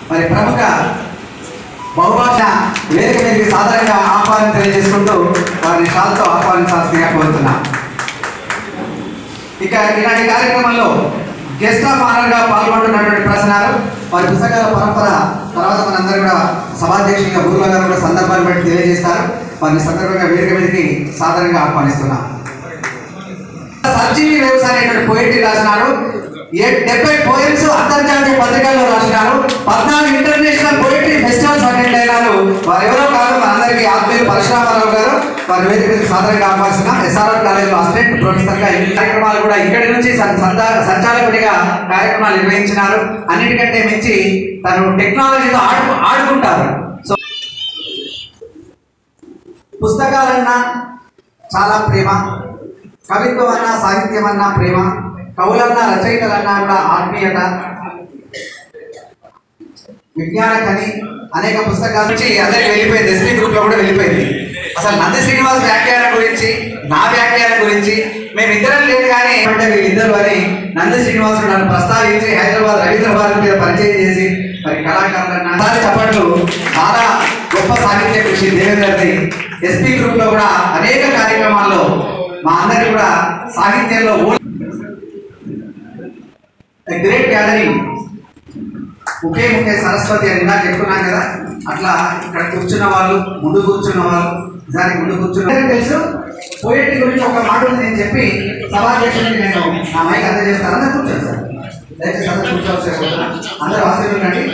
మరి ప్రముఖ బహుభాష వేదిక మీదకి సాధారణంగా ఆహ్వానం తెలియజేసుకుంటూ వారిని షాల్తో ఆహ్వానించాల్సిందిగా కోరుతున్నా ఇక ఇలాంటి కార్యక్రమంలో గెస్ట్ ఆఫ్ ఆనర్ గా పాల్గొంటున్నటువంటి ప్రశ్నలు వారి పుస్తకాల పరంపర తర్వాత మనందరూ కూడా సభాధ్యక్షులుగా గురువు గారు కూడా సందర్భాన్ని బట్టి తెలియజేస్తారు వారిని సందర్భంగా వేదిక మీదకి సాధారణంగా ఆహ్వానిస్తున్నాం సంజీవి వ్యవసాయ అనేటువంటి పోయిటరీ రాసినారు ఏ- డెబ్బై పోయిమ్స్ అంతర్జాతీయ పత్రికల్లో రాసినారు పద్నాలుగు ఇంటర్నేషనల్ పోయిటరీ ఫెస్టివల్స్ అటెండ్ అయినారు వారు ఎవరో కాదు మనందరికీ ఆత్మీయ పరశురామారావు గారు వారి వేదిక మీద సాధారణంగా ఆహ్వానిస్తున్నాం ఎస్ఆర్ఆర్ కాలేజీలో అసిస్టెంట్ ప్రొఫెసర్ గా ఈ కార్యక్రమాలు కూడా ఇక్కడి నుంచి సం- సంతా- సంచాలకుడిగా కార్యక్రమాలు నిర్వహించినారు అన్నిటికంటే మించి తను టెక్నాలజీతో ఆడు ఆడుకుంటారు సో పుస్తకాలన్నా చాలా ప్రేమ కవిత్వం అన్నా సాహిత్యం అన్నా ప్రేమ కవులన్నా రచయితలన్నా కూడా ఆత్మీయత విజ్ఞాన కని అనేక పుస్తకాల నుంచి అందరికి వెళ్ళిపోయింది ఎస్పీ గ్రూప్ లో కూడా వెళ్ళిపోయింది అసలు నంది శ్రీనివాస్ వ్యాఖ్యానం గురించి నా వ్యాఖ్యానం గురించి మేమిద్దరం లేదు కానీ అంటే వీళ్ళిద్దరు అని నంది శ్రీనివాసుడు నన్ను ప్రస్తావించి హైదరాబాద్ రవీంద్ర భారతి మీద పరిచయం చేసి మరి కళాకారులన్న సారి చప్పట్లు చాలా గొప్ప సాహిత్య కృషి దేవేంద్రది ఎస్పీ గ్రూప్ లో కూడా అనేక కార్యక్రమాల్లో మా అందరికి కూడా సాహిత్యంలో గ్రేట్ గ్యాదరింగ్ ఒకే ముఖ్య సరస్వతి అని ఇందాక చెప్తున్నాను కదా అట్లా ఇక్కడ కూర్చున్న వాళ్ళు ముందు కూర్చున్న వాళ్ళు దానికి ముందు కూర్చున్న అందరికీ తెలుసు పోయిట్రీ గురించి ఒక మాట ఉంది నేను చెప్పి సభాధ్యక్షుడికి నేను నా మైక్ అందజేస్తాను అందరూ కూర్చోండి సార్ దయచేసి అందరూ కూర్చోవలసి కోరుతున్నా. అందరూ ఆశీర్వదండి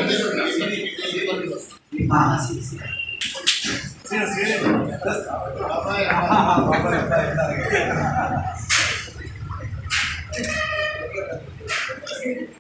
ఆ.